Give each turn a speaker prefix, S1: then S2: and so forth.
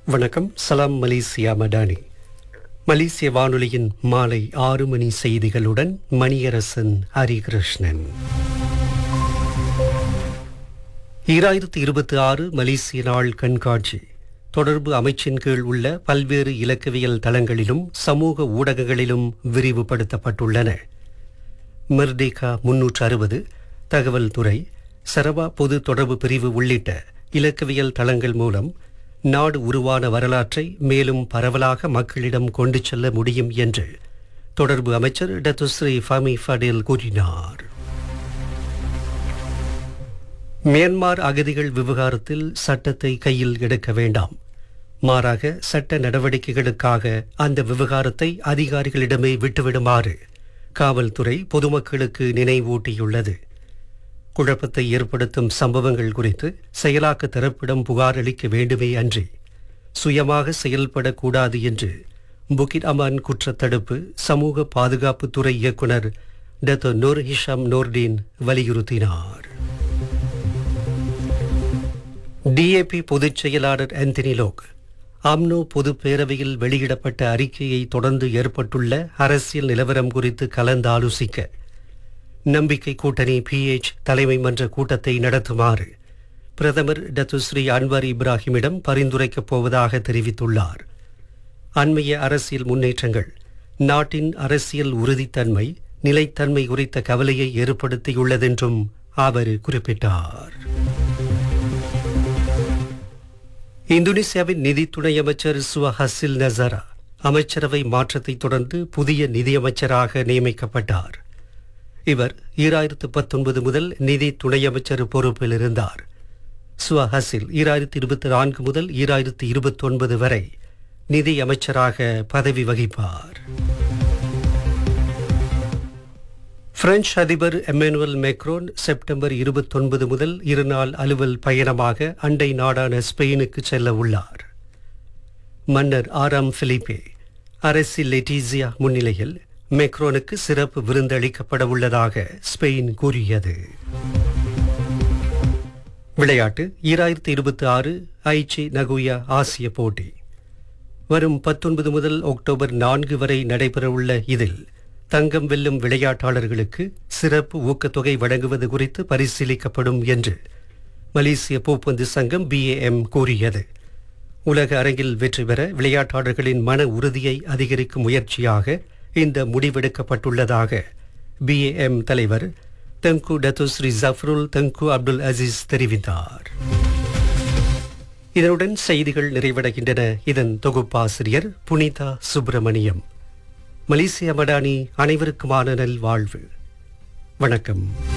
S1: வணக்கம் சலாம் மலேசியா மடானி மலேசிய வானொலியின் மாலை ஆறு மணி செய்திகளுடன் மணியரசன் ஹரிகிருஷ்ணன் ஈராயிரத்தி இருபத்தி ஆறு மலேசிய நாள் கண்காட்சி தொடர்பு அமைச்சின் கீழ் உள்ள பல்வேறு இலக்கவியல் தளங்களிலும் சமூக ஊடகங்களிலும் விரிவுபடுத்தப்பட்டுள்ளன மெர்டேகா முன்னூற்று அறுபது தகவல் துறை சரவா பொது தொடர்பு பிரிவு உள்ளிட்ட இலக்கவியல் தளங்கள் மூலம் நாடு உருவான வரலாற்றை மேலும் பரவலாக மக்களிடம் கொண்டு செல்ல முடியும் என்று தொடர்பு அமைச்சர் டத்துஸ்ரீ ஃபமி ஃபடேல் கூறினார் மியான்மார் அகதிகள் விவகாரத்தில் சட்டத்தை கையில் எடுக்க வேண்டாம் மாறாக சட்ட நடவடிக்கைகளுக்காக அந்த விவகாரத்தை அதிகாரிகளிடமே விட்டுவிடுமாறு காவல்துறை பொதுமக்களுக்கு நினைவூட்டியுள்ளது குழப்பத்தை ஏற்படுத்தும் சம்பவங்கள் குறித்து செயலாக்க தரப்பிடம் புகார் அளிக்க வேண்டுமே அன்றி சுயமாக செயல்படக்கூடாது என்று புகிட் அமான் குற்றத்தடுப்பு சமூக பாதுகாப்புத்துறை இயக்குனர் டத்தோ நூர் ஹிஷாம் நோர்டீன் வலியுறுத்தினார் டிஏபி பொதுச் செயலாளர் ஆந்தனி லோக் அம்னோ பொதுப் பேரவையில் வெளியிடப்பட்ட அறிக்கையை தொடர்ந்து ஏற்பட்டுள்ள அரசியல் நிலவரம் குறித்து கலந்தாலோசிக்க நம்பிக்கை கூட்டணி பிஎச் தலைமை மன்ற கூட்டத்தை நடத்துமாறு பிரதமர் டத்துஸ்ரீ அன்வர் இப்ராஹிமிடம் பரிந்துரைக்கப் போவதாக தெரிவித்துள்ளார் அண்மைய அரசியல் முன்னேற்றங்கள் நாட்டின் அரசியல் உறுதித்தன்மை நிலைத்தன்மை குறித்த கவலையை ஏற்படுத்தியுள்ளதென்றும் அவர் குறிப்பிட்டார் இந்தோனேசியாவின் நிதி துணை அமைச்சர் சுவஹசில் நசரா அமைச்சரவை மாற்றத்தை தொடர்ந்து புதிய நிதியமைச்சராக நியமிக்கப்பட்டார் இவர் ஈராயிரத்து பத்தொன்பது முதல் நிதி துணை அமைச்சர் பொறுப்பில் இருந்தார் சுவஹசில் ஈராயிரத்து இருபத்தி நான்கு முதல் ஈராயிரத்து இருபத்தொன்பது வரை நிதி அமைச்சராக பதவி வகிப்பார் பிரெஞ்சு அதிபர் எம்மானுவல் மேக்ரோன் செப்டம்பர் இருபத்தொன்பது முதல் இருநாள் அலுவல் பயணமாக அண்டை நாடான ஸ்பெயினுக்கு செல்ல உள்ளார் மன்னர் ஆறாம் பிலிப்பே அரசி லெட்டிசியா முன்னிலையில் மேக்ரோனுக்கு சிறப்பு விருந்தளிக்கப்பட உள்ளதாக ஸ்பெயின் கூறியது விளையாட்டு ஈராயிரத்தி இருபத்தி ஆறு ஐச்சி நகுயா ஆசிய போட்டி வரும் பத்தொன்பது முதல் அக்டோபர் நான்கு வரை நடைபெறவுள்ள இதில் தங்கம் வெல்லும் விளையாட்டாளர்களுக்கு சிறப்பு ஊக்கத்தொகை வழங்குவது குறித்து பரிசீலிக்கப்படும் என்று மலேசிய பூப்பந்து சங்கம் பிஏஎம் கூறியது உலக அரங்கில் வெற்றி பெற விளையாட்டாளர்களின் மன உறுதியை அதிகரிக்கும் முயற்சியாக இந்த முடிவெடுக்கப்பட்டுள்ளதாக பிஏஎம் தலைவர் தங்கு டத்துஸ்ரீ ஜஃப்ருல் தங்கு அப்துல் அசீஸ் தெரிவித்தார் இதனுடன் செய்திகள் நிறைவடைகின்றன இதன் தொகுப்பாசிரியர் புனிதா சுப்பிரமணியம் மலேசிய மடானி அனைவருக்குமான நல்வாழ்வு வணக்கம்